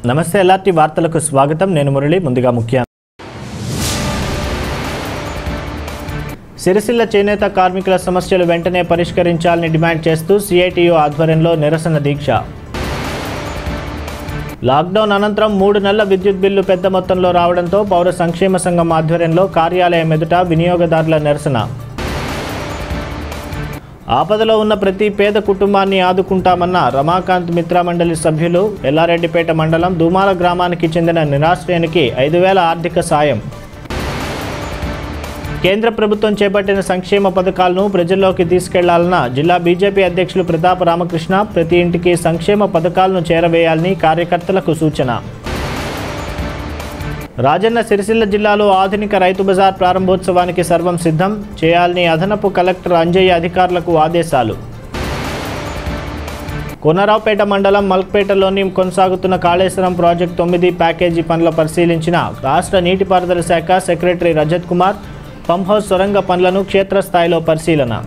నమస్తే ఎల్ఆర్టీ వార్తలకు స్వాగతం నేను మురళి ముందుగా ముఖ్య సిరిసిల్ల చేనేత కార్మికుల సమస్యలు వెంటనే పరిష్కరించాలని డిమాండ్ చేస్తూ సిఐటియు ఆధ్వర్యంలో నిరసన దీక్ష లాక్డౌన్ అనంతరం మూడు నెలల విద్యుత్ బిల్లు పెద్ద మొత్తంలో రావడంతో పౌర సంక్షేమ సంఘం ఆధ్వర్యంలో కార్యాలయం ఎదుట వినియోగదారుల నిరసన ఆపదలో ఉన్న ప్రతి పేద కుటుంబాన్ని ఆదుకుంటామన్న రమాకాంత్ మిత్ర మండలి సభ్యులు ఎల్లారెడ్డిపేట మండలం దుమాల గ్రామానికి చెందిన నిరాశ్రయానికి ఐదు వేల ఆర్థిక సాయం కేంద్ర ప్రభుత్వం చేపట్టిన సంక్షేమ పథకాలను ప్రజల్లోకి తీసుకెళ్లాలన్న జిల్లా బీజేపీ అధ్యక్షులు ప్రతాప రామకృష్ణ ప్రతి ఇంటికి సంక్షేమ పథకాలను చేరవేయాలని కార్యకర్తలకు సూచన రాజన్న సిరిసిల్ల జిల్లాలో ఆధునిక రైతు బజార్ ప్రారంభోత్సవానికి సర్వం సిద్ధం చేయాలని అదనపు కలెక్టర్ అంజయ్య అధికారులకు ఆదేశాలు కోనరావుపేట మండలం మల్క్పేటలోని కొనసాగుతున్న కాళేశ్వరం ప్రాజెక్టు తొమ్మిది ప్యాకేజీ పనుల పరిశీలించిన రాష్ట్ర నీటిపారుదల శాఖ secretary Rajat Kumar pump house సొరంగ పనులను క్షేత్రస్థాయిలో పరిశీలన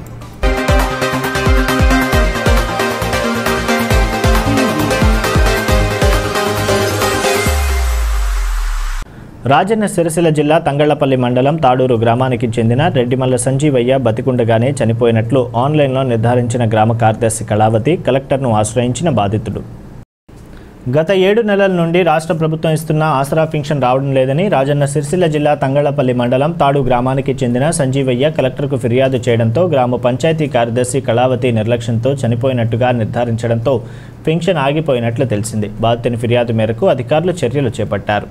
రాజన్న సిరిసిల్ల జిల్లా తంగళ్లపల్లి మండలం తాడూరు గ్రామానికి చెందిన రెడ్డిమల్ల సంజీవయ్య బతికుండగానే చనిపోయినట్లు ఆన్లైన్లో నిర్ధారించిన గ్రామ కార్యదర్శి కళావతి కలెక్టర్ను ఆశ్రయించిన బాధితుడు గత ఏడు నెలల నుండి రాష్ట్ర ప్రభుత్వం ఇస్తున్న ఆసరా పింఛన్ రావడం లేదని రాజన్న సిరిసిల్ల జిల్లా తంగళ్లపల్లి మండలం తాడు గ్రామానికి చెందిన సంజీవయ్య కలెక్టర్కు ఫిర్యాదు చేయడంతో గ్రామ పంచాయతీ కార్యదర్శి కళావతి నిర్లక్ష్యంతో చనిపోయినట్టుగా నిర్ధారించడంతో పింఛన్ ఆగిపోయినట్లు తెలిసింది బాధితుని ఫిర్యాదు మేరకు అధికారులు చర్యలు చేపట్టారు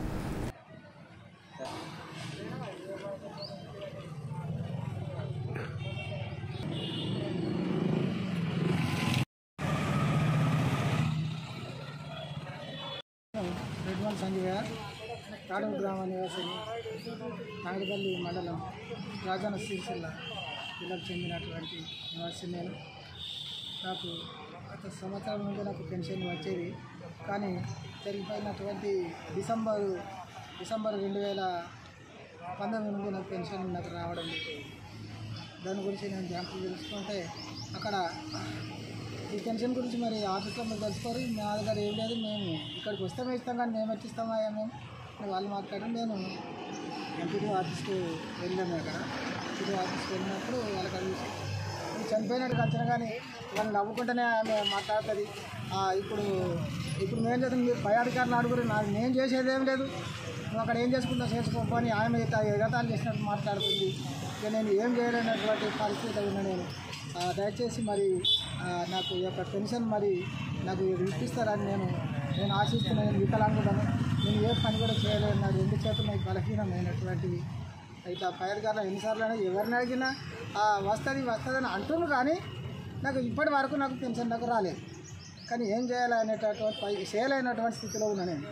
రెడ్మల్ సంజీవ తాడూరు గ్రామ నివాసిని నాగరిపల్లి మండలం రాజన్న సిరిసిల్ల జిల్లాకు చెందినటువంటి నివాసి నేను నాకు గత సంవత్సరం నుండి నాకు పెన్షన్ వచ్చేది కానీ జరిగిపోయినటువంటి డిసెంబరు డిసెంబర్ రెండు వేల పంతొమ్మిది నుండి నాకు పెన్షన్ నాకు రావడం లేదు దాని గురించి నేను బ్యాంకులు తెలుసుకుంటే అక్కడ ఈ పెన్షన్ గురించి మరి ఆఫీస్లో మీరు తెలుసుకోరు మా దగ్గర ఏం లేదు మేము ఇక్కడికి వస్తే ఇస్తాం కానీ మేము ఎట్టిస్తామా మేము అని వాళ్ళు మాట్లాడి నేను ఎంపీడీ ఆఫీస్కి వెళ్ళాను అక్కడ ఎంపీడీ ఆఫీస్కి వెళ్ళినప్పుడు వాళ్ళకి అది ఇది చనిపోయినట్టు వచ్చినా కానీ వాళ్ళు నవ్వుకుంటేనే ఆమె మాట్లాడుతుంది "ఆ, ఇప్పుడు ఇప్పుడు మేము చేస్తాం మీరు పై అధికారులు అడుగురు నాకు నేను చేసేది ఏం లేదు నువ్వు అక్కడ ఏం చేసుకుంటా చేసుకోకపోని ఆమె ఇట్లా ఎగతాళి చేసినట్టు మాట్లాడుతుంది ఇక నేను ఏం చేయలేనటువంటి పరిస్థితి ఉన్నా నేను ఆ, దయచేసి మరి ఆ, నాకు ఈ యొక్క పెన్షన్ మరి నాకు ఇప్పిస్తారని నేను నేను ఆశిస్తున్నాను నేను వికలాంగుడను నేను ఏ పని కూడా చేయలేను నా రెండు చేతులు నాకు బలహీనమైనటువంటివి ఇట్లా పై అధికారులు ఎన్నిసార్లు అయినా ఎవరిని అడిగినా "ఆ, వస్తుంది వస్తుంది అని అంటున్నారు కానీ నాకు ఇప్పటి వరకు నాకు పెన్షన్ నాకు రాలేదు కానీ ఏం చేయాలనేటటువంటి పై చేయలేనటువంటి స్థితిలో ఉన్నా నేను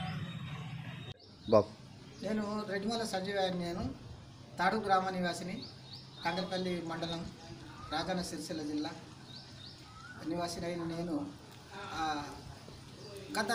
బాబు నేను రెడ్డిమల్ల సంజీవాయని నేను తాడు గ్రామ నివాసిని కంగరపల్లి మండలం రాజన్న సిరిసిల్ల జిల్లా నివాసిని అయిన నేను ఆ, గత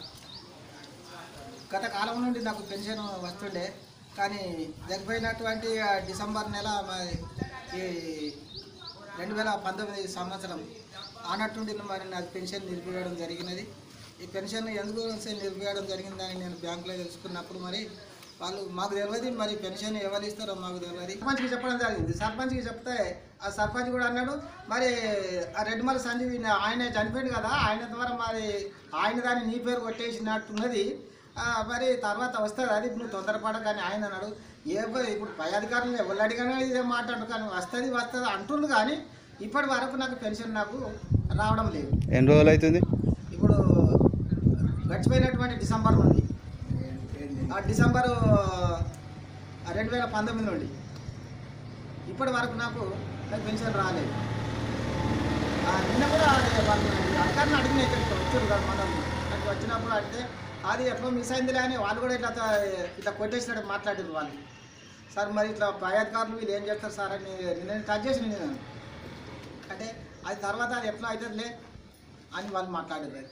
గత కాలం నుండి నాకు పెన్షన్ వస్తుండే కానీ జరిగిపోయినటువంటి ఆ డిసెంబర్ నెల మరి ఈ రెండు వేల పంతొమ్మిది సంవత్సరం ఆనట్టుండి మరి నాకు పెన్షన్ నిలిపివేయడం జరిగినది ఈ పెన్షన్ ఎందుకు నిలిపివేయడం జరిగిందని నేను బ్యాంకులో తెలుసుకున్నప్పుడు మరి వాళ్ళు మాకు తెలియదు మరి పెన్షన్ ఎవరు ఇస్తారో మాకు తెలియదు సర్పంచ్కి చెప్పడం జరిగింది సర్పంచ్కి చెప్తే ఆ సర్పంచ్ కూడా అన్నాడు మరి ఆ రెడ్డిమల సంజీవి ఆయన చనిపోయింది కదా ఆయన ద్వారా మరి ఆయన దాన్ని నీ పేరు కొట్టేసినట్టున్నది ఆ, మరి తర్వాత వస్తుంది అది నువ్వు తొందరపడకని ఆయన అన్నాడు ఏ ప- ఇప్పుడు పై అధికారులు ఎవరు అడిగానో ఇదే మాట్లాడు కానీ వస్తుంది వస్తుంది అంటుండు కానీ ఇప్పటి వరకు నాకు పెన్షన్ నాకు రావడం లేదు ఎన్ని రోజులు అవుతుంది ఇప్పుడు గడిచిపోయినటువంటి డిసెంబర్ నుండి ఆ డిసెంబరు రెండు వేల పంతొమ్మిది నుండి ఇప్పటి వరకు నాకు నాకు పెన్షన్ రాలేదు ఆ, నిన్న కూడా అది వాళ్ళు అధికారిని అడిగిన ఇక్కడికి వచ్చారు కదా మనం నాకు వచ్చినప్పుడు అడిగితే అది ఎట్లా మిస్ అయిందిలే అని వాళ్ళు కూడా ఇట్లా ఇట్లా కొట్టేసినట్టు మాట్లాడారు వాళ్ళు సార్ మరి ఇట్లా పై అధికారులు వీళ్ళు ఏం చేస్తారు సార్ అని నేను టచ్ చేసి నేను అంటే అది తర్వాత అది ఎట్లా అవుతుందిలే అని వాళ్ళు మాట్లాడారు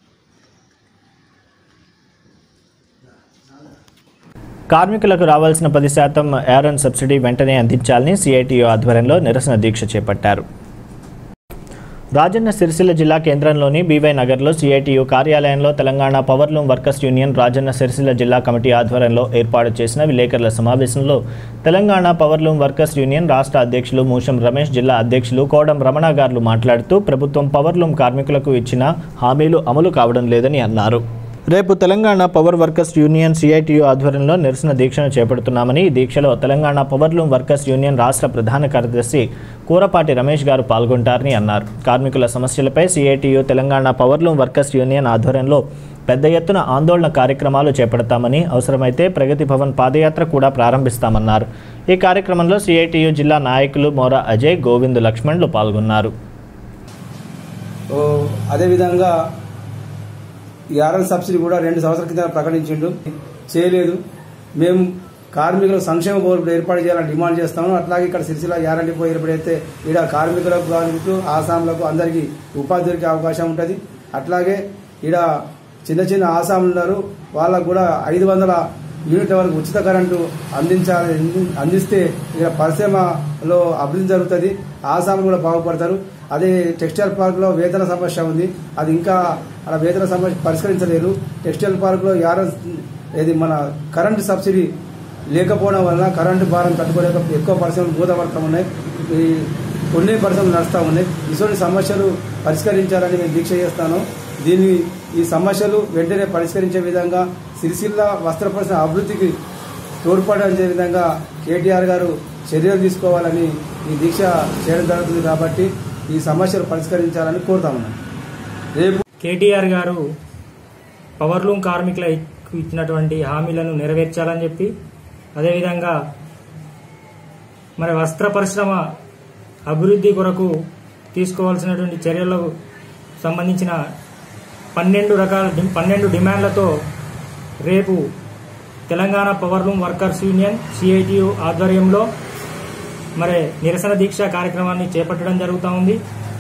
కార్మికులకు రావాల్సిన పది శాతం యారన్ సబ్సిడీ వెంటనే అందించాలని సిఐటియు ఆధ్వర్యంలో నిరసన దీక్ష చేపట్టారు రాజన్న సిరిసిల్ల జిల్లా కేంద్రంలోని బీవై నగర్లో సిఐటియు కార్యాలయంలో Telangana powerloom workers union Rajanna Sircilla జిల్లా కమిటీ ఆధ్వర్యంలో ఏర్పాటు చేసిన విలేకరుల సమావేశంలో తెలంగాణ పవర్లూమ్ వర్కర్స్ యూనియన్ రాష్ట్ర అధ్యక్షులు మూషం రమేష్ జిల్లా అధ్యక్షులు కోడం రమణ గారు మాట్లాడుతూ ప్రభుత్వం పవర్లూమ్ కార్మికులకు ఇచ్చిన హామీలు అమలు కావడం లేదని అన్నారు రేపు Telangana power workers union C I T U ఆధ్వర్యంలో నిరసన దీక్షను చేపడుతున్నామని ఈ దీక్షలో తెలంగాణ పవర్లూమ్ వర్కర్స్ యూనియన్ రాష్ట్ర ప్రధాన కార్యదర్శి కూరపాటి రమేష్ గారు పాల్గొంటారని అన్నారు కార్మికుల సమస్యలపై C I T U Telangana powerloom workers union ఆధ్వర్యంలో పెద్ద ఎత్తున ఆందోళన కార్యక్రమాలు చేపడతామని అవసరమైతే ప్రగతి భవన్ పాదయాత్ర కూడా ప్రారంభిస్తామన్నారు ఈ కార్యక్రమంలో సిఐటియు జిల్లా నాయకులు మోరా అజయ్ గోవింద్ లక్ష్మణ్లు పాల్గొన్నారు ఓ, అదేవిధంగా ఈ ఆర్ఎల్ సబ్సిడీ కూడా రెండు సంవత్సరాల కింద ప్రకటించిండు చేయలేదు మేము కార్మికుల సంక్షేమ బోర్డు ఏర్పాటు చేయాలని డిమాండ్ చేస్తాము అట్లాగే ఇక్కడ సిరిసిల్ల యారంటీ పోయి ఏర్పడితే ఇక్కడ కార్మికులకు కార్మికులు ఆసాంలకు అందరికీ ఉపాధి దొరికే అవకాశం ఉంటుంది అట్లాగే ఇక్కడ చిన్న చిన్న ఆసాములు ఉన్నారు వాళ్ళకు కూడా ఐదు వందల యూనిట్ల వరకు ఉచిత కరెంటు అందించాలి అందిస్తే ఇక్కడ పరిశ్రమలో అభివృద్ధి జరుగుతుంది ఆసాములు కూడా బాగుపడతారు అదే టెక్స్టైల్ పార్క్ లో వేతన సమస్య ఉంది అది ఇంకా అలా వేతన సమస్య పరిష్కరించలేరు టెక్స్టైల్ పార్క్ లో యార ఇది మన కరెంటు సబ్సిడీ లేకపోవడం వలన కరెంటు భారం తట్టుకోలేక ఎక్కువ పరిశ్రమలు మూతపడతా ఉన్నాయి ఈ కొన్ని పరిశ్రమలు నడుస్తూ ఉన్నాయి ఇటువంటి సమస్యలు పరిష్కరించాలని మేము దీక్ష చేస్తాను దీన్ని ఈ సమస్యలు వెంటనే పరిష్కరించే విధంగా సిరిసిల్ల వస్త్ర పరిశ్రమ అభివృద్ధికి తోడ్పడే విధంగా కేటీఆర్ గారు చర్యలు తీసుకోవాలని ఈ దీక్ష చేయడం జరుగుతుంది కాబట్టి ఈ సమస్యలు పరిష్కరించాలని కోరుతామన్నాం రేపు కేటీఆర్ గారు పవర్లూమ్ కార్మికులకు ఇచ్చినటువంటి హామీలను నెరవేర్చాలని చెప్పి అదేవిధంగా మరి వస్త్ర పరిశ్రమ అభివృద్ధి కొరకు తీసుకోవాల్సినటువంటి చర్యలకు సంబంధించిన పన్నెండు రకాల డి- పన్నెండు డిమాండ్లతో రేపు Telangana powerloom workers union C I T U ఆధ్వర్యంలో మరి నిరసన దీక్ష కార్యక్రమాన్ని చేపట్టడం జరుగుతూ ఉంది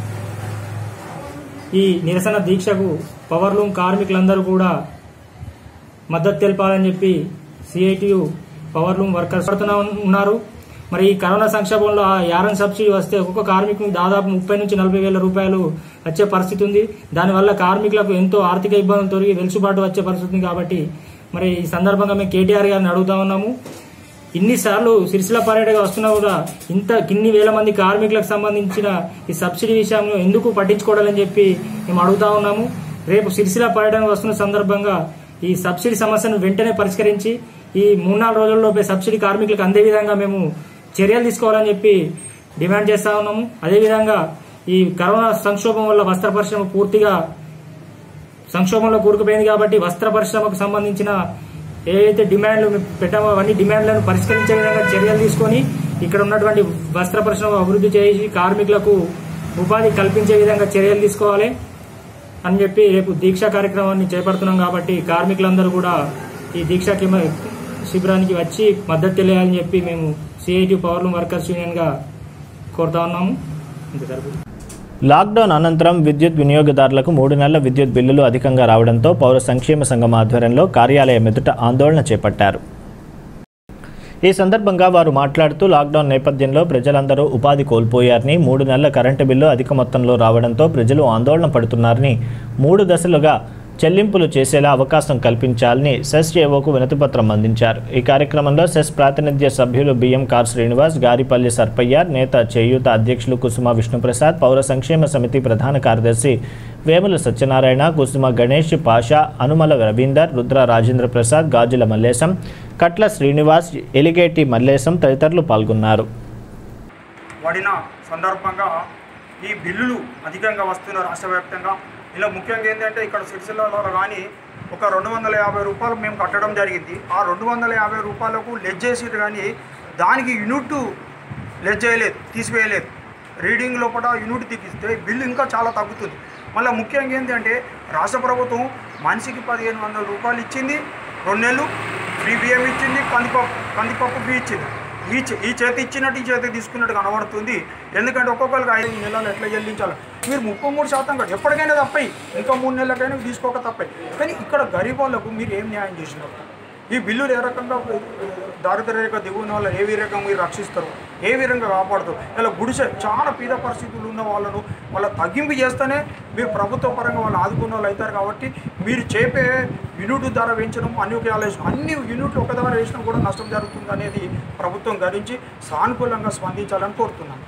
ఈ నిరసన దీక్షకు పవర్లూమ్ కార్మికులందరూ కూడా మద్దతు తెలపాలని చెప్పి సిఐటియు పవర్లూమ్ వర్కర్స్ పడుతున్నా ఉన్నారు మరి ఈ కరోనా సంక్షోభంలో ఆ యారన్ సబ్సిడీ వస్తే ఒక్కొక్క కార్మికునికి దాదాపు ముప్పై నుంచి నలభై వేల రూపాయలు వచ్చే పరిస్థితి ఉంది దానివల్ల కార్మికులకు ఎంతో ఆర్థిక ఇబ్బందులు తొలగి వెలుసుబాటు వచ్చే పరిస్థితి ఉంది కాబట్టి మరి ఈ సందర్భంగా మేము కేటీఆర్ గారిని అడుగుతా ఉన్నాము ఇన్నిసార్లు సిరిసిల్ల పర్యటక వస్తున్నా కూడా ఇంత కిన్ని వేల మంది కార్మికులకు సంబంధించిన ఈ సబ్సిడీ విషయంలో ఎందుకు పట్టించుకోవాలని చెప్పి మేము అడుగుతా ఉన్నాము రేపు సిరిసిల్ల పర్యటన వస్తున్న సందర్భంగా ఈ సబ్సిడీ సమస్యను వెంటనే పరిష్కరించి ఈ మూడు నాలుగు రోజుల్లోపే సబ్సిడీ కార్మికులకు అందే విధంగా మేము చర్యలు తీసుకోవాలని చెప్పి డిమాండ్ చేస్తా ఉన్నాము అదేవిధంగా ఈ కరోనా సంక్షోభం వల్ల వస్త్ర పరిశ్రమ పూర్తిగా సంక్షోభంలో కూరుకుపోయింది కాబట్టి వస్త్ర పరిశ్రమకు సంబంధించిన ఏవైతే డిమాండ్లు మేము పెట్టామో అవన్నీ డిమాండ్లను పరిష్కరించే విధంగా చర్యలు తీసుకొని ఇక్కడ ఉన్నటువంటి వస్త్ర పరిశ్రమ అభివృద్ధి చేసి కార్మికులకు ఉపాధి కల్పించే విధంగా చర్యలు తీసుకోవాలి అని చెప్పి రేపు దీక్షా కార్యక్రమాన్ని చేపడుతున్నాం కాబట్టి కార్మికులందరూ కూడా ఈ దీక్షాకి మ- శిబిరానికి వచ్చి మద్దతు తెలియాలని చెప్పి మేము సిఐటి పవర్లూమ్ వర్కర్స్ యూనియన్గా కోరుతా ఉన్నాము ఇంత సరిపోతుంది లాక్డౌన్ అనంతరం విద్యుత్ వినియోగదారులకు మూడు నెలల విద్యుత్ బిల్లులు అధికంగా రావడంతో పౌర సంక్షేమ సంఘం ఆధ్వర్యంలో కార్యాలయం ఎదుట ఆందోళన చేపట్టారు ఈ సందర్భంగా వారు మాట్లాడుతూ లాక్డౌన్ నేపథ్యంలో ప్రజలందరూ ఉపాధి కోల్పోయారని మూడు నెలల కరెంటు బిల్లు అధిక మొత్తంలో రావడంతో ప్రజలు ఆందోళన పడుతున్నారని మూడు దశలుగా చెల్లింపులు చేసేలా అవకాశం కల్పించాలని సెస్ ఏవోకు వినతిపత్రం అందించారు ఈ కార్యక్రమంలో సెస్ ప్రాతినిధ్య సభ్యులు బిఎం కార్ శ్రీనివాస్ గారిపల్లి సర్పయ్య నేత చేయూత అధ్యక్షులు కుసుమ విష్ణుప్రసాద్ పౌర సంక్షేమ సమితి ప్రధాన కార్యదర్శి వేముల సత్యనారాయణ కుసుమ గణేష్ పాషా అనుమల రవీందర్ రుద్ర రాజేంద్ర ప్రసాద్ గాజుల మల్లేశం కట్ల శ్రీనివాస్ ఎలిగేటి మల్లేశం తదితరులు పాల్గొన్నారు పడిన సందర్భంగా ఈ బిల్లులు అధికంగా వస్తున్న రాష్ట్ర వ్యాప్తంగా ఇలా ముఖ్యంగా ఏంటంటే ఇక్కడ సిరిసిల్లలో కానీ ఒక రెండు వందల యాభై రూపాయలు మేము కట్టడం జరిగింది ఆ రెండు వందల యాభై రూపాయలకు లెజ్ చేసిరు కానీ దానికి యూనిట్ లెజ్ చేయలేదు తీసివేయలేదు రీడింగ్ లోపల యూనిట్ తీపిస్తే బిల్లు ఇంకా చాలా తగ్గుతుంది మళ్ళీ ముఖ్యంగా ఏంటంటే రాష్ట్ర ప్రభుత్వం మనిషికి పదిహేను వందల రూపాయలు ఇచ్చింది రెండు నెలలు ఫ్రీ బియ్యం ఇచ్చింది కందిపప్పు కందిపప్పు ఫ్రీ ఇచ్చింది ఈ చే- ఈ చేతి ఇచ్చినట్టు ఈ చేతి తీసుకున్నట్టు కనబడుతుంది ఎందుకంటే ఒక్కొక్కరికి ఐదు నెలలు ఎట్లా చెల్లించాలి మీరు ముప్పై మూడు శాతం కాదు ఎప్పటికైనా తప్పయి ఇంకా మూడు నెలలకైనా తీసుకోక తప్పయి కానీ ఇక్కడ గరీబ్ వాళ్ళకు మీరు ఏం న్యాయం చేసినారు ఈ బిల్లులు ఏ రకంగా దారిద్ర్య రేఖ దిగువన వాళ్ళు ఏ విధంగా మీరు రక్షిస్తారు ఏ విధంగా కాపాడుతారు ఇలా గుడిసె చాలా పీద పరిస్థితులు ఉన్న వాళ్ళను వాళ్ళ తగ్గింపు చేస్తేనే మీరు ప్రభుత్వ పరంగా వాళ్ళు ఆదుకున్న వాళ్ళు అవుతారు కాబట్టి మీరు చేపే యూనిట్ ధర పెంచడం అన్ని ఒకే ఆలోచన అన్ని యూనిట్లు ఒక ధర వేసినా కూడా నష్టం జరుగుతుంది అనేది ప్రభుత్వం గరించి సానుకూలంగా స్పందించాలని కోరుతున్నాను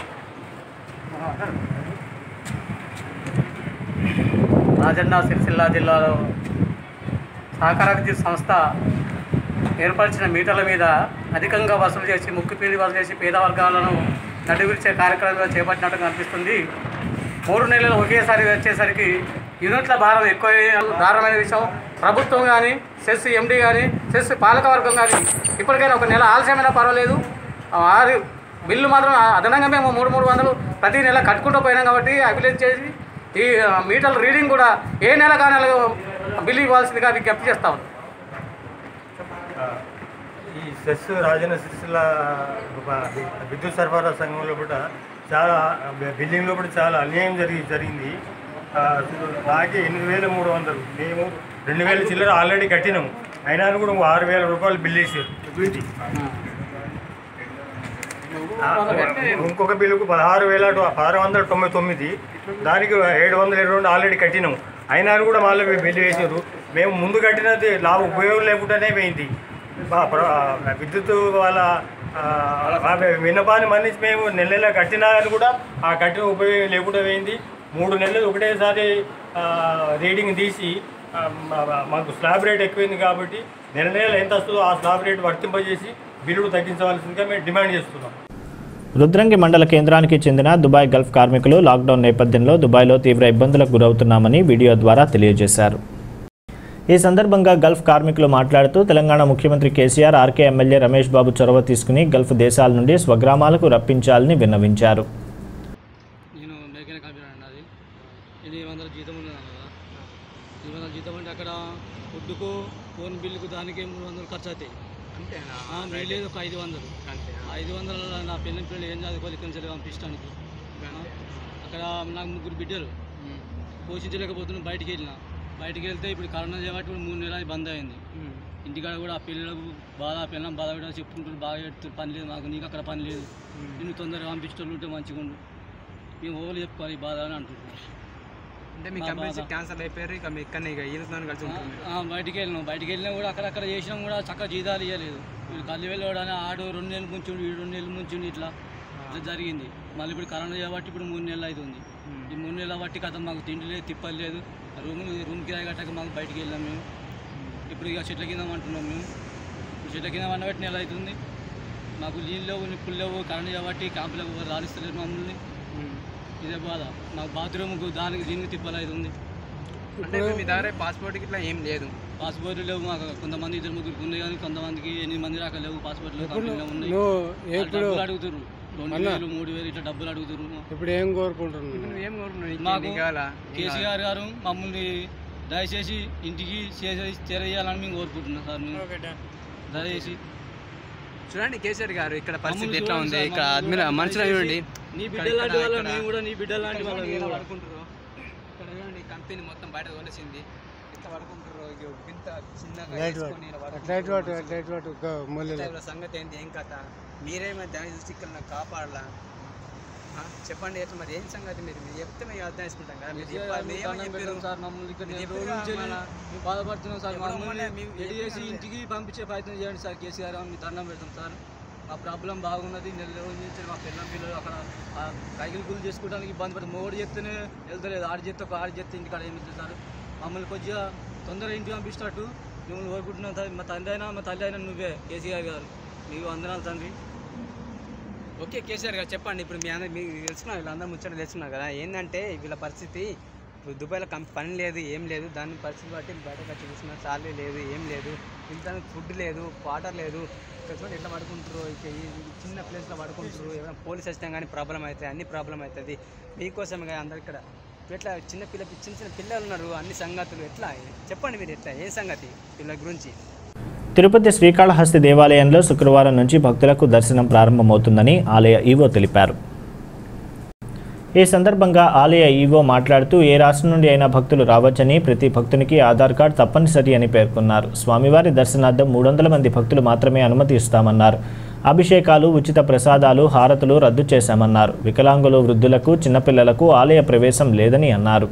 రాజన్న సిరిసిల్ల జిల్లాలో సహకార విద్యుత్ సంస్థ ఏర్పరిచిన మీటర్ల మీద అధికంగా వసూలు చేసి ముక్కుపిండి వసూలు చేసి పేద వర్గాలను నడివిరిచే కార్యక్రమాలు చేపట్టినట్టు కనిపిస్తుంది మూడు నెలలు ఒకేసారి వచ్చేసరికి యూనిట్ల భారం ఎక్కువ దారుణమైన విషయం ప్రభుత్వం కానీ సెస్ ఎండి కానీ సెస్ పాలకవర్గం కానీ ఇప్పటికైనా ఒక నెల ఆలస్యమైనా పర్వాలేదు ఆరు బిల్లు మాత్రం అదనంగా మేము మూడు మూడు వందలు ప్రతి నెల కట్టుకుంటూ పోయినాం కాబట్టి అభిలేజ్ చేసి ఈ ఆ, మీటర్ల రీడింగ్ కూడా ఏ నెల కానీ బిల్లు ఇవ్వాల్సిందిగా విజ్ఞప్తి చేస్తా ఉన్నాం ఈ సెస్ రాజన్న సిరిసిల్ల విద్యుత్ సరఫరా సంఘంలో కూడా చాలా బిల్డింగ్లో కూడా చాలా అన్యాయం జరిగి జరిగింది ఆ, నాకే ఎనిమిది వేల మూడు వందలు మేము రెండు వేల చిల్లర ఆల్రెడీ కట్టినాము అయినా కూడా ఇంకో ఆరు వేల రూపాయలు బిల్ వేసారు ఆ, ఇంకొక బిల్లుకు పదహారు వేల పదహారు వందల తొంభై తొమ్మిది దానికి ఏడు వందల ఇరవై రెండు ఆల్రెడీ కట్టినాము అయినా కూడా మళ్ళీ బిల్లు వేసారు మేము ముందు కట్టినది లాభ ఉపయోగం లేకుండానే పోయింది మా ప్ర- విద్యుత్ వాళ్ళ ఆ, ఆ విన్నపాన్ని మన్నించి మేము నెల నెల కట్టినా కానీ కూడా ఆ కట్టిన ఉపయోగం లేకుండా పోయింది మూడు నెలలు ఒకటేసారి ఆ, రీడింగ్ తీసి ఆ, మా- మా- మాకు స్లాబ్ రేట్ ఎక్కువైంది కాబట్టి నెల నెల ఎంత వస్తుందో ఆ స్లాబ్ రేట్ వర్తింపజేసి బిల్లుడు తగ్గించవలసిందిగా మేము డిమాండ్ చేస్తున్నాం రుద్రంగి మండల కేంద్రానికి చెందిన దుబాయ్ గల్ఫ్ కార్మికులు లాక్డౌన్ నేపథ్యంలో దుబాయ్లో తీవ్ర ఇబ్బందులకు గురవుతున్నామని వీడియో ద్వారా తెలియజేశారు ఈ సందర్భంగా గల్ఫ్ కార్మికులు మాట్లాడుతూ తెలంగాణ ముఖ్యమంత్రి K C R R K MLA Ramesh Babu చొరవ తీసుకుని గల్ఫ్ దేశాల నుండి స్వగ్రామాలకు రప్పించాలని విన్నవించారు నేను మెకానిక్ కంపెనీ అండి అది ఎనిమిది వందల జీతం ఉన్నది అన్న కదా ఎనిమిది వందల జీతం అంటే అక్కడ ఫుడ్కు ఫోన్ బిల్లుకు దానికి మూడు వందలు ఖర్చు అవుతాయి అంతేనా మిగిలేదు ఒక ఐదు వందలు ఐదు వందల నా పెళ్ళి పిల్లలు ఏం చదువుకోవాలి ఇక్కడ నుంచి పంపించడానికి ఆ, అక్కడ నాకు ముగ్గురు బిడ్డలు పోషించలేకపోతున్నాను బయటికి వెళ్ళిన బయటికి వెళ్తే ఇప్పుడు కరోనా చేయబట్టి ఇప్పుడు మూడు నెలలు బంద్ అయింది ఇంటికాడ కూడా ఆ పిల్లలకు బాధ ఆ పిల్లలు బాధ కూడా చెప్పుకుంటారు బాగా చెప్తారు పని లేదు మాకు నీకు అక్కడ పని లేదు నిన్ను తొందరగా పంపించడం ఉంటే మంచిగా ఉండు మేము ఓళ్ళు చెప్పుకోవాలి ఈ బాధ అని అంటున్నాం అంటే మీ మా కంపెనీ బాధ. క్యాన్సల్ అయిపోయారు ఇక మీ ఇక్కడనే ఇక ఈయనతో కలిసి ఉంటుంది ఆ, బయటికి వెళ్ళినాం బయటికి వెళ్ళినా కూడా అక్కడక్కడ చేసినాం కూడా చక్కగా జీతాలు ఇవ్వలేదు వీడు కళ్ళు వెళ్ళాడని ఆడు రెండు నెలలు ముంచుండు వీడు రెండు నెలలు ముంచుండు ఇట్లా ఇట్లా జరిగింది మళ్ళీ ఇప్పుడు కరోనా చేయబట్టి ఇప్పుడు మూడు నెలలు అవుతుంది ఈ మూడు నెలల బట్టి కథ మాకు తిండి లేదు తిప్పలు లేదు రూమ్ రూమ్ కిరాయి కట్టక మాకు బయటికి వెళ్ళాం మేము ఇప్పుడు ఇక చెట్ల కింద అంటున్నాం మేము ఇప్పుడు చెట్ల కింద వండబట్టి నెల అవుతుంది మాకు నీళ్ళు లేవు నిప్పులు లేవు కరెంట్ చేయబట్టి క్యాంపులకు ఎవరు రాణిస్తలేరు మమ్మల్ని ఇదే బాధ మాకు బాత్రూమ్కు దానికి దీనికి తిప్పలు అవుతుంది అంటే ఇప్పుడు మీ దగ్గర పాస్పోర్ట్ ఇట్లా ఏం లేదు పాస్పోర్ట్లు లేవు మాకు కొంతమంది ఇద్దరు ముగ్గురికి ఉన్నాయి కానీ కొంతమందికి ఎనిమిది మంది దాకా లేవు పాస్పోర్ట్లు కంపెనీలో ఉన్నాయి వాళ్ళు డబ్బులు అడుగుతారు రెండు వేలు మూడు వేలు ఇట్లా డబ్బులు అడుగుతారు ఇప్పుడు ఏం కోరుకుంటున్నాను ఇప్పుడు నువ్వు ఏం కోరుకున్నావు నీకు మాకు నీకు కావాలా కేసీఆర్ గారు మమ్మల్ని దయచేసి ఇంటికి చేసి చేరేయాలని మేము కోరుకుంటున్నాం సార్ మేము దయచేసి చూడండి కేసీఆర్ గారు ఇక్కడ పరిస్థితి మమ్మల్ని ఎట్లా చూడండి ఉంది సార్, ఇక్కడ మమ్మల్ని అద్మిన చూడండి, మనుషులు దయచేసి. చూడండి నీ ఇక్కడ- బిడ్డ లాంటి ఇక్కడ- వాళ్ళం ఇక్కడ- మేము కూడా నీ బిడ్డ లాంటి ఇక్కడ వాళ్ళం చూడండి, మేము ఇలా కూడా. పడుకుంటారు ఇక్కడ చూడండి కంపెనీ మొత్తం బయట వదిలేసింది ఇట్లా పడుకుంటారు ఇక ఇంత చిన్నగా వేసుకొని ఇలా అట్లయిట్ వాటు అట్లయిట్ వాటు మూలలో పడుకుంటారు. సంగతి ఏంటి ఏం కథ మీరేమో దాన్ని చూసి ఇక్కడ నాకు కాపాడాలా ఆ, చెప్పండి ఎట్లా మరి ఏం సంగతి మీరు మీరు చెప్తే మేము అర్థం చేసుకుంటాం కదా మీరు కేసీఆర్ చెప్పాలి గారు మీరు ఏమని దండం చెప్పారు పెడతాం సార్ మమ్మల్ని ఇక్కడ మీరు నేను చెప్పారు రోజు నుంచి కదా మళ్ళా. మేము బాధపడుతున్నాం సార్ ఎవరో మమ్మల్ని మొన్న మేము ఎడి చేసి చెప్పినాం ఇంటికి పంపించే ప్రయత్నం చేయండి సార్ కేసీఆర్ గారు మీ దండం పెడతాం సార్ మా ప్రాబ్లం బాగున్నది నెల రోజుల నుంచి మా పిల్లల పిల్లలు అక్కడ ఆ కైకిలు గుళ్ళు చేసుకోవడానికి ఇబ్బంది పడుతుంది మోడు చెప్తేనే వెళ్తలేదు ఆడి చెప్తే ఒక ఆడి చెప్తే ఇంటికాడ ఏమి వెళ్తుంది సార్ మమ్మల్ని కొద్దిగా తొందరగా ఇంటికి పంపించినట్టు మిమ్మల్ని కోరుకుంటున్నాం సార్ మా తండ్రి అయినా మా తల్లి అయినా నువ్వే కేసీఆర్ గారు మీకు వందనాలు తండ్రి ఓకే కేసీఆర్ గారు చెప్పండి ఇప్పుడు మీ అందరు మీకు తెలుసుకున్నారు వీళ్ళందరూ ముచ్చట తెలుసుకున్నారు కదా ఏంటంటే వీళ్ళ పరిస్థితి ఇప్పుడు దుబాయ్లో కం పని లేదు ఏం లేదు దాని పరిస్థితి బట్టి బయటకు వచ్చి చూస్తున్నారు సాలరీ లేదు ఏం లేదు ఇంటానికి ఫుడ్ లేదు వాటర్ లేదు ఇక్కడ చూడండి ఎట్లా పడుకుంటారు ఇక ఈ చిన్న ప్లేస్లో పడుకుంటారు ఏమైనా పోలీస్ వచ్చినా కానీ ప్రాబ్లం అవుతుంది అన్ని ప్రాబ్లం అవుతుంది మీకోసమే కదా అందరు ఇక్కడ ఎట్లా చిన్న పిల్ల చిన్న చిన్న పిల్లలు ఉన్నారు అన్ని సంగతులు ఎట్లా చెప్పండి మీరు ఎట్లా ఏం సంగతి పిల్లల గురించి తిరుపతి శ్రీకాళహస్తి దేవాలయంలో శుక్రవారం నుంచి భక్తులకు దర్శనం ప్రారంభమవుతుందని ఆలయ ఈవో తెలిపారు ఈ సందర్భంగా ఆలయ ఈవో మాట్లాడుతూ ఏ రాష్ట్రం నుండి అయినా భక్తులు రావచ్చని ప్రతి భక్తునికి ఆధార్ కార్డు తప్పనిసరి అని పేర్కొన్నారు స్వామివారి దర్శనార్థం మూడు వందల మంది భక్తులు మాత్రమే అనుమతి ఇస్తామన్నారు అభిషేకాలు ఉచిత ప్రసాదాలు హారతులు రద్దు చేశామన్నారు వికలాంగులు వృద్ధులకు చిన్నపిల్లలకు ఆలయ ప్రవేశం లేదని అన్నారు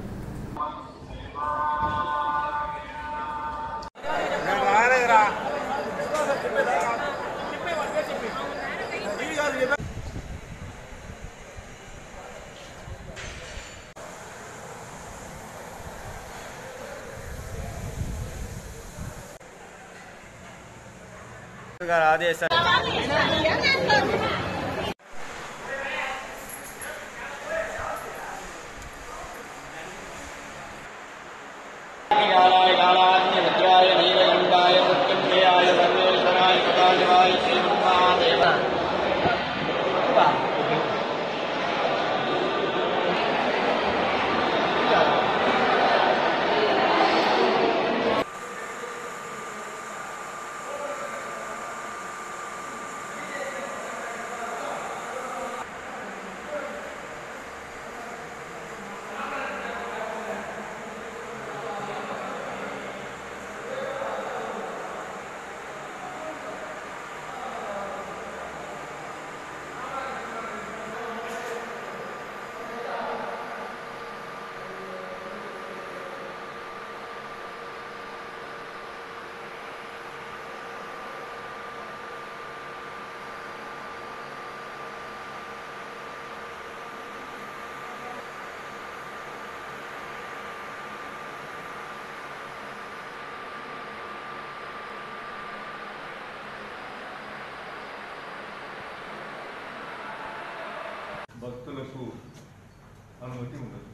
భక్తులకు అనుమతి ఉండదు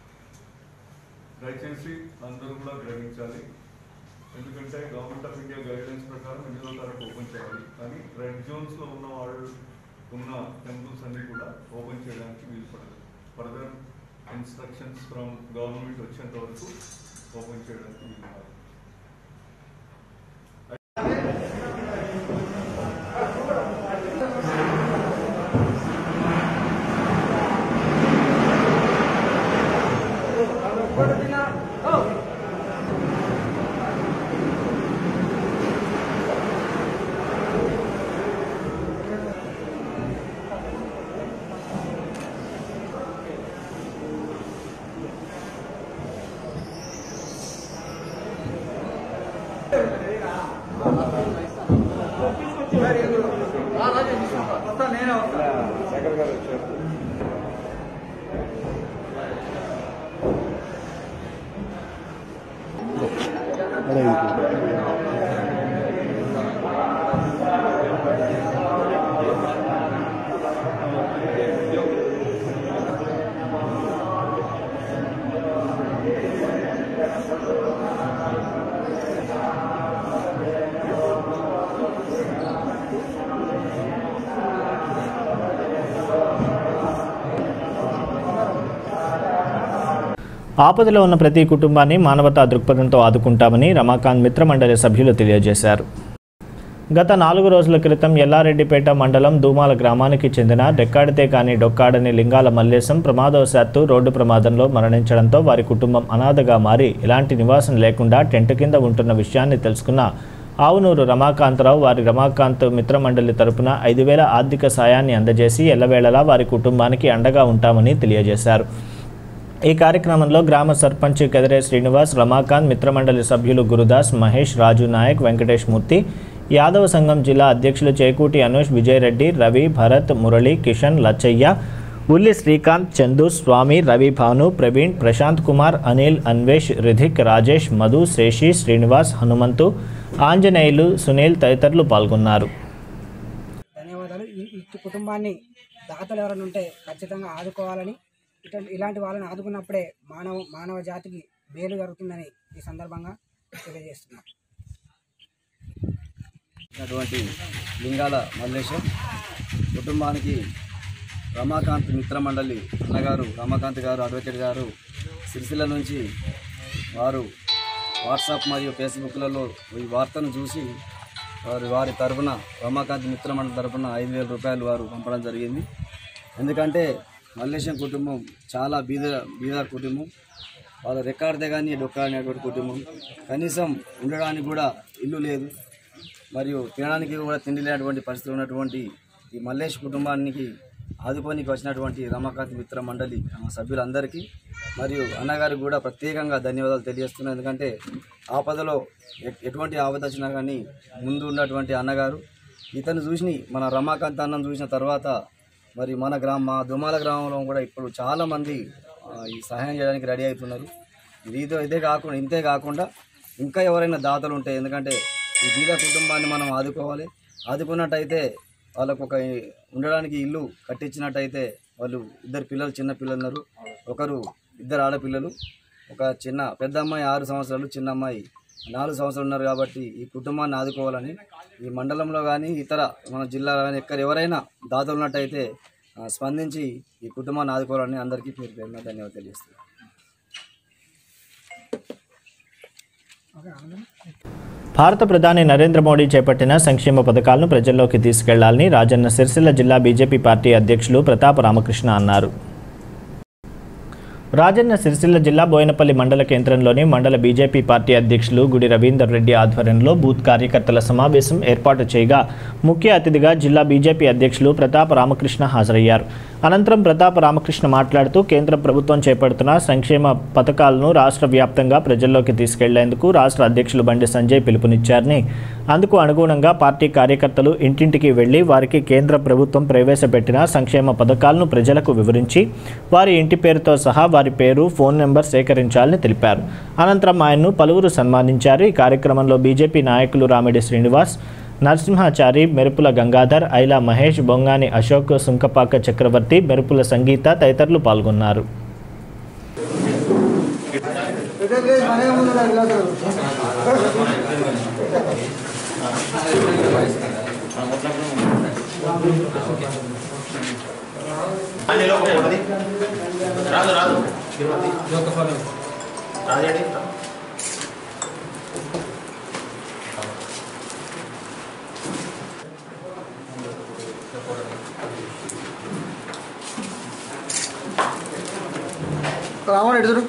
దయచేసి అందరూ కూడా గ్రహించాలి ఎందుకంటే గవర్నమెంట్ ఆఫ్ ఇండియా గైడ్లైన్స్ ప్రకారం ఎనిమిదో తారీఖు ఓపెన్ చేయాలి కానీ రెడ్ జోన్స్లో ఉన్న వాళ్ళు ఉన్న టెంపుల్స్ అన్ని కూడా ఓపెన్ చేయడానికి వీలు పడదు ఫర్దర్ ఇన్స్ట్రక్షన్స్ ఫ్రమ్ గవర్నమెంట్ వచ్చేంత వరకు ఓపెన్ చేయడానికి వీలు కాదు ఆపదలో ఉన్న ప్రతి కుటుంబాన్ని మానవతా దృక్పథంతో ఆదుకుంటామని రమాకాంత్ మిత్రమండలి సభ్యులు తెలియజేశారు గత నాలుగు రోజుల క్రితం ఎల్లారెడ్డిపేట మండలం దూమాల గ్రామానికి చెందిన డెక్కాడితే కాని డొక్కాడని లింగాల మల్లేశం ప్రమాదవశాత్తు రోడ్డు ప్రమాదంలో మరణించడంతో వారి కుటుంబం అనాథగా మారి ఎలాంటి నివాసం లేకుండా టెంట్ కింద ఉంటున్న విషయాన్ని తెలుసుకున్న ఆవునూరు రమాకాంతరావు వారి రమాకాంత్ మిత్రమండలి తరపున ఐదు వేల ఆర్థిక సాయాన్ని అందజేసి ఎల్లవేళలా వారి కుటుంబానికి అండగా ఉంటామని తెలియజేశారు ఈ కార్యక్రమంలో గ్రామ సర్పంచ్ కదిరే శ్రీనివాస్ రమాకాంత్ మిత్రమండలి సభ్యులు గురుదాస్ మహేష్ రాజు నాయక్ వెంకటేష్ మూర్తి యాదవ సంఘం జిల్లా అధ్యక్షులు చేకూటి అనూష్ విజయరెడ్డి రవి భరత్ మురళి కిషన్ లచ్చయ్య ఉల్లి శ్రీకాంత్ చందు స్వామి రవి భాను ప్రవీణ్ ప్రశాంత్ కుమార్ అనిల్ అన్వేష్ రిధిక్ రాజేష్ మధు శేషి శ్రీనివాస్ హనుమంతు ఆంజనేయులు సునీల్ తదితరులు పాల్గొన్నారు ధన్యవాదాలు ఈ ఈ కుటుంబాన్ని దాతలు ఎవరైనా ఉంటే ఖచ్చితంగా ఆదుకోవాలని ఇటువంటి ఇలాంటి వాళ్ళని ఆదుకున్నప్పుడే మానవ మానవ జాతికి మేలు జరుగుతుందని ఈ సందర్భంగా తెలియజేస్తున్నాను అటువంటి లింగాల మల్లేశం కుటుంబానికి రమాకాంత్ మిత్రమండలి అన్నగారు రమాకాంత్ గారు అడ్వకేట్ గారు సిరిసిల్ల నుంచి వారు వాట్సాప్ మరియు ఫేస్బుక్లలో ఈ వార్తను చూసి వారి వారి తరఫున రమాకాంత్ మిత్రమండలి తరఫున ఐదు వేల రూపాయలు వారు పంపడం జరిగింది ఎందుకంటే మల్లేశం కుటుంబం చాలా బీద బీద కుటుంబం వాళ్ళ రికార్డే కానీ డొక్కా అనేటువంటి కుటుంబం కనీసం ఉండడానికి కూడా ఇల్లు లేదు మరియు తినడానికి కూడా తిండి లేనటువంటి పరిస్థితి ఉన్నటువంటి ఈ మల్లేష్ కుటుంబానికి ఆదుకోనికి వచ్చినటువంటి రమాకాంత్ మిత్ర మండలి ఆ, సభ్యులందరికీ మరియు అన్నగారికి కూడా ప్రత్యేకంగా ధన్యవాదాలు తెలియజేస్తున్నాను ఎందుకంటే ఆపదలో ఎ- ఎటువంటి ఆపద వచ్చినా కానీ ముందు ఉన్నటువంటి అన్నగారు ఇతను చూసి మన రమాకాంత్ అన్నం చూసిన తర్వాత మరి మన గ్రామ మా దుమాల గ్రామంలో కూడా ఇప్పుడు చాలామంది ఆ, ఈ సహాయం చేయడానికి రెడీ అవుతున్నారు ఇదితో ఇదే కాకుండా ఇంతే కాకుండా ఇంకా ఎవరైనా దాతలు ఉంటే ఎందుకంటే ఈ బీద కుటుంబాన్ని మనం ఆదుకోవాలి ఆదుకున్నట్టయితే వాళ్ళకు ఒక ఉండడానికి ఇల్లు కట్టించినట్టయితే వాళ్ళు ఇద్దరు పిల్లలు చిన్న పిల్లలు ఉన్నారు ఒకరు ఇద్దరు ఆడపిల్లలు ఒక చిన్న పెద్ద అమ్మాయి ఆరు సంవత్సరాలు చిన్న అమ్మాయి నాలుగు సంవత్సరాలు ఉన్నారు కాబట్టి ఈ కుటుంబాన్ని ఆదుకోవాలని ఈ మండలంలో కానీ ఇతర మన జిల్లాలో కానీ ఎక్కడ ఎవరైనా దాతలు ఉన్నట్టయితే ఆ, స్పందించి ఈ కుటుంబాన్ని ఆదుకోవాలని అందరికీ పేరు పేరున ధన్యవాదాలు తెలియజేస్తున్నాను భారత ప్రధాని నరేంద్ర మోడీ చేపట్టిన సంక్షేమ పథకాలను ప్రజల్లోకి తీసుకెళ్లాలని రాజన్న సిరిసిల్ల జిల్లా బీజేపీ పార్టీ అధ్యక్షులు ప్రతాప రామకృష్ణ అన్నారు రాజన్న సిరిసిల్ల జిల్లా బోయినపల్లి మండల కేంద్రంలోని మండల బీజేపీ పార్టీ అధ్యక్షులు గుడి రవీందర్ రెడ్డి ఆధ్వర్యంలో బూత్ కార్యకర్తల సమావేశం ఏర్పాటు చేయగా ముఖ్య అతిథిగా జిల్లా బీజేపీ అధ్యక్షులు ప్రతాప రామకృష్ణ హాజరయ్యారు అనంతరం ప్రతాప రామకృష్ణ మాట్లాడుతూ కేంద్ర ప్రభుత్వం చేపడుతున్న సంక్షేమ పథకాలను రాష్ట్ర వ్యాప్తంగా ప్రజల్లోకి తీసుకెళ్లేందుకు రాష్ట్ర అధ్యక్షులు బండి సంజయ్ పిలుపునిచ్చారని అందుకు అనుగుణంగా పార్టీ కార్యకర్తలు ఇంటింటికి వెళ్లి వారికి కేంద్ర ప్రభుత్వం ప్రవేశపెట్టిన సంక్షేమ పథకాలను ప్రజలకు వివరించి వారి ఇంటి పేరుతో సహా వారి పేరు ఫోన్ నెంబర్ సేకరించాలని తెలిపారు అనంతరం ఆయన్ను పలువురు సన్మానించారు ఈ కార్యక్రమంలో బీజేపీ నాయకులు రామిడి శ్రీనివాస్ నరసింహాచారి మెరుపుల గంగాధర్ ఐలా మహేష్ బొంగాని అశోక్ సుంకపాక చక్రవర్తి మెరుపుల సంగీత తదితరులు పాల్గొన్నారు రాదు రాదు రాజండి రామన్ ఎడుతురు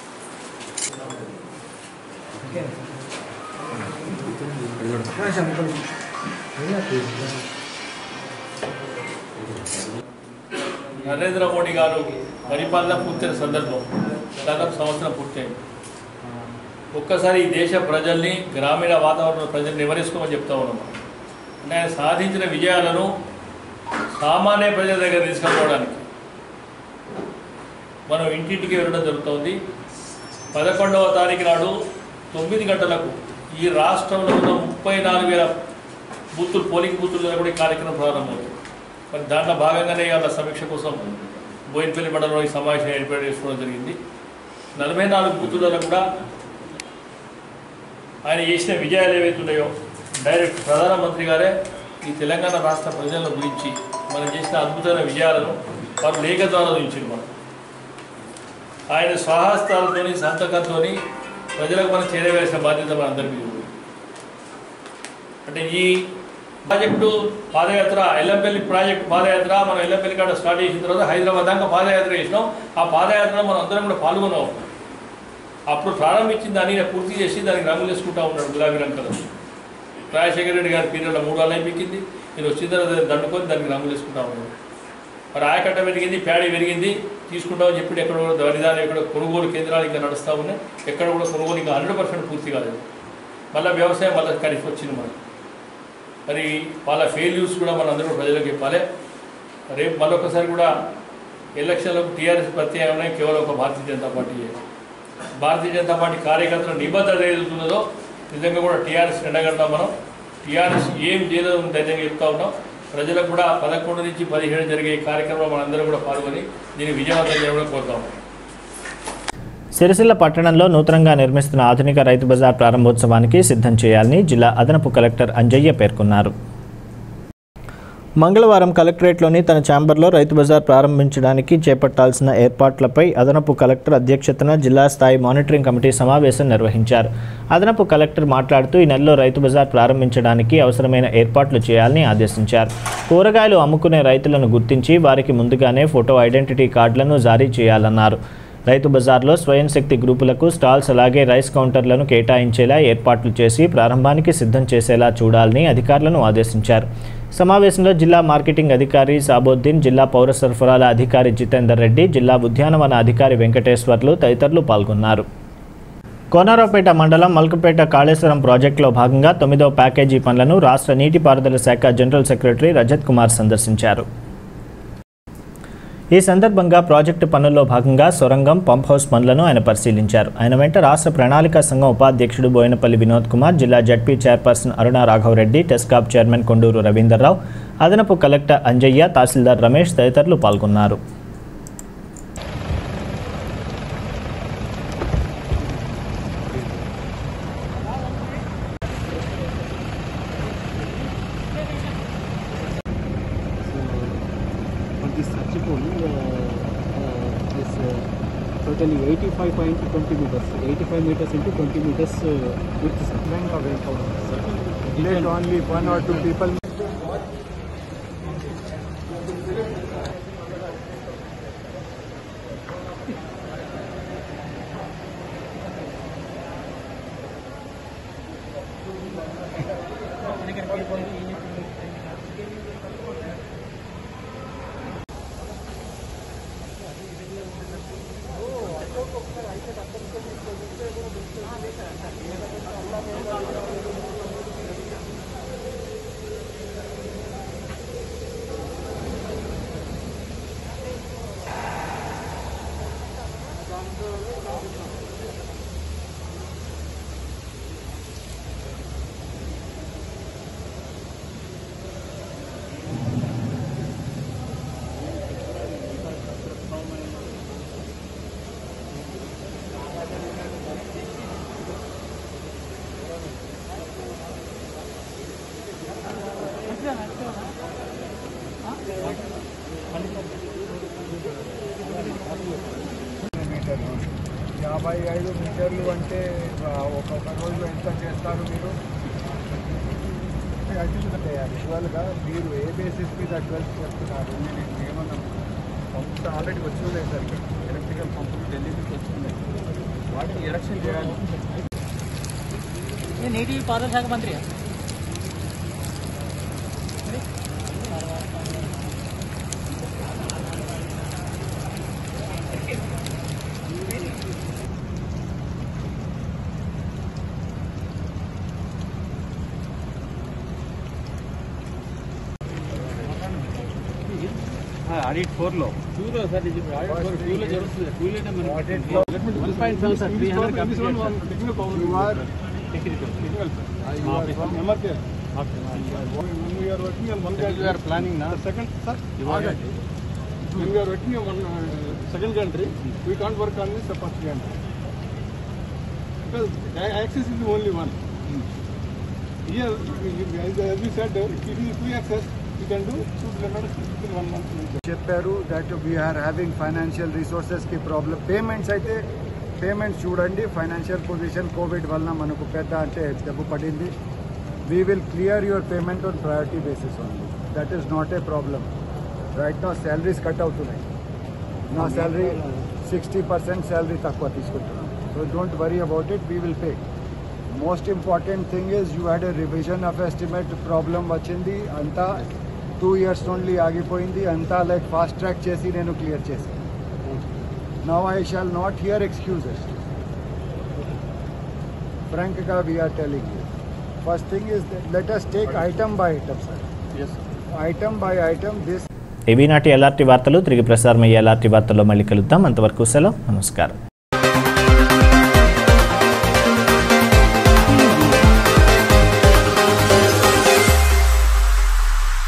నరేంద్ర మోడీ గారు పరిపాలన పూర్తయిన సందర్భం దాదాపు సంవత్సరం పూర్తయింది ఒక్కసారి ఈ దేశ ప్రజల్ని గ్రామీణ వాతావరణ ప్రజల్ని నివరించుకోమని చెప్తా ఉన్నాం అంటే ఆయన సాధించిన విజయాలను సామాన్య ప్రజల దగ్గర తీసుకెళ్ళడానికి మనం ఇంటింటికి వెళ్ళడం జరుగుతోంది పదకొండవ తారీఖు నాడు తొమ్మిది గంటలకు ఈ రాష్ట్రంలో ఉన్న ముప్పై నాలుగు వేల బూతులు పోలింగ్ బూతుల దగ్గర కూడా ఈ కార్యక్రమం ప్రారంభమవుతుంది మరి దాంట్లో భాగంగానే వాళ్ళ సమీక్ష కోసం బోయినపల్లి మండలంలో ఈ సమావేశం ఏర్పాటు చేసుకోవడం జరిగింది నలభై నాలుగు బూతులలో కూడా ఆయన చేసిన విజయాలు ఏవైతే ఉన్నాయో డైరెక్ట్ ప్రధానమంత్రి గారే ఈ తెలంగాణ రాష్ట్ర ప్రజల గురించి మనం చేసిన అద్భుతమైన విజయాలను వారు లేఖ ద్వారా ఉంచారు మనం ఆయన స్వహస్తాలతోని సంతకంతో ప్రజలకు మనం చేరవేసిన బాధ్యత మన అందరికీ ఉంది అంటే ఈ ప్రాజెక్టు పాదయాత్ర ఎల్లంపల్లి ప్రాజెక్టు పాదయాత్ర మనం ఎల్లంపల్లి కాడ స్టార్ట్ చేసిన తర్వాత హైదరాబాద్ దాకా పాదయాత్ర చేసినాం ఆ పాదయాత్రలో మనం అందరం కూడా పాల్గొన్నాం అప్పుడు ప్రారంభించిన దాన్ని ఈయన పూర్తి చేసి దానికి రంగులు వేసుకుంటా ఉన్నాడు గులాబీ రంగులు రాజశేఖర రెడ్డి గారి పీరియడ్లో మూడు వాళ్ళు అయిపోయింది నేను వచ్చిన తర్వాత దాన్ని దండుకొని దానికి రంగులు వేసుకుంటా ఉన్నాడు మరి ఆయకట్ట పెరిగింది ప్యాడీ పెరిగింది తీసుకుంటామని చెప్పి ఎక్కడ కూడా వరిదాలు ఎక్కడ కొనుగోలు కేంద్రాలు ఇంకా నడుస్తూ ఉన్నాయి ఎక్కడ కూడా కొనుగోలు ఇంకా హండ్రెడ్ పర్సెంట్ పూర్తి కాలేదు మళ్ళీ వ్యవసాయం మళ్ళీ కలిసి వచ్చింది మనకి మరి వాళ్ళ ఫెయిల్యూర్స్ కూడా మన అందరూ ప్రజలకు చెప్పాలి రేపు మరొకసారి కూడా ఎలక్షన్లకు టీఆర్ఎస్ ప్రత్యామ్నాయం కేవలం ఒక భారతీయ జనతా పార్టీ భారతీయ జనతా పార్టీ కార్యకర్తల నిబద్ధత ఏదవుతున్నదో నిజంగా కూడా టీఆర్ఎస్ ఎండగడతాం మనం టీఆర్ఎస్ ఏం చేయలేదు ధైర్యంగా చెప్తా ఉన్నాం ప్రజలకు కూడా పదకొండు నుంచి పదిహేడు జరిగే ఈ కార్యక్రమంలో మనందరం కూడా పాల్గొని దీన్ని విజయవంతం చేయడం కోరుతాం సిరిసిల్ల పట్టణంలో నూతనంగా నిర్మిస్తున్న ఆధునిక రైతు బజార్ ప్రారంభోత్సవానికి సిద్ధం చేయాలని జిల్లా అదనపు కలెక్టర్ అంజయ్య పేర్కొన్నారు మంగళవారం కలెక్టరేట్లోని తన ఛాంబర్లో రైతు బజార్ ప్రారంభించడానికి చేపట్టాల్సిన ఏర్పాట్లపై అదనపు కలెక్టర్ అధ్యక్షతన జిల్లా స్థాయి మానిటరింగ్ కమిటీ సమావేశం నిర్వహించారు అదనపు కలెక్టర్ మాట్లాడుతూ ఈ నెలలో రైతు బజార్ ప్రారంభించడానికి అవసరమైన ఏర్పాట్లు చేయాలని ఆదేశించారు కూరగాయలు అమ్ముకునే రైతులను గుర్తించి వారికి ముందుగానే ఫోటో ఐడెంటిటీ కార్డులను జారీ చేయాలన్నారు రైతు బజార్లో స్వయం శక్తి గ్రూపులకు స్టాల్స్ అలాగే రైస్ కౌంటర్లను కేటాయించేలా ఏర్పాట్లు చేసి ప్రారంభానికి సిద్ధం చేసేలా చూడాలని అధికారులను ఆదేశించారు సమావేశంలో జిల్లా మార్కెటింగ్ అధికారి సాబోద్దీన్ జిల్లా పౌర సరఫరాల అధికారి జితేందర్ రెడ్డి జిల్లా ఉద్యానవన అధికారి వెంకటేశ్వర్లు తదితరులు పాల్గొన్నారు కోనరావుపేట మండలం మల్కపేట కాళేశ్వరం ప్రాజెక్టులో భాగంగా తొమ్మిదవ ప్యాకేజీ పనులను రాష్ట్ర నీటిపారుదల శాఖ జనరల్ సెక్రటరీ రజత్ కుమార్ సందర్శించారు ఈ సందర్భంగా ప్రాజెక్టు పనుల్లో భాగంగా సొరంగం పంప్ హౌస్ పనులను ఆయన పరిశీలించారు ఆయన వెంట రాష్ట్ర ప్రణాళికా సంఘం ఉపాధ్యక్షుడు బోయినపల్లి వినోద్ కుమార్ జిల్లా Z P chairperson Aruna Raghava Reddy TESCAB chairman Konduru Ravinderrao అదనపు కలెక్టర్ అంజయ్య తహసీల్దార్ రమేష్ తదితరులు పాల్గొన్నారు for this search pool, uh, uh, this uh, totally 85.20 meters, 85 meters into 20 meters uh, width. sir. Bank of Sir. Let only one or two people. మీటర్లు యాభై ఐదు మీటర్లు అంటే ఆ, ఒక్కొక్క రోజు ఎంత చేస్తారు మీరు యాక్చువల్గా మీరు ఏ బేసిస్ మీద ట్వెల్త్ చెప్తున్నారు నేను ఏమన్నా పంప్స్ ఆల్రెడీ వచ్చి ఉన్నాయి సార్ ఇక్కడ ఎలక్ట్రికల్ పంపులు ఢిల్లీ నుంచి వస్తున్నాయి వాటిని ఎలక్షన్ చేయాలి నీటి పారుదల శాఖ మంత్రి ఆడిట్ ఫోర్ లో టూలో సార్ ఇది ఆడిట్ ఫోర్ టూలో జరుగుతుంది టూలోనే మనం one point seven sir three hundred We are working on one You are planning now? The second, sir, You are- August. When we are working on one uh, second gantry, we can't work on this the first gantry. Because a- axis is only one. Here, you- you- as as we said, uh, if it is free access, we can do two kilometers within one month. చెప్పారు that we're having financial రిసోర్సెస్కి problem payments అయితే payments చూడండి financial position Covid వలన మనకు పెద్ద అంటే దెబ్బ పడింది we will clear your payment on priority basis only that is not a problem right నా శాలరీస్ కట్ అవుతున్నాయి నా శాలరీ సిక్స్టీ పర్సెంట్ శాలరీ తక్కువ తీసుకుంటున్నాను so don't worry about it we will pay most important thing is you had a revision of estimate problem వచ్చింది అంతా two years only ఆగిపోయింది అంతా like fast track చేసి నేను క్లియర్ చేశాను now I shall not hear excuses ఫ్రాంక్గా we're telling you first thing is let us take item by item sir item by item this ఇవి నాటి ఎల్ఆర్టీ వార్తలు తిరిగి ప్రసారమయ్యే ఎల్ఆర్టీ వార్తల్లో మళ్ళీ కలుద్దాం అంతవరకు సెలవు నమస్కారం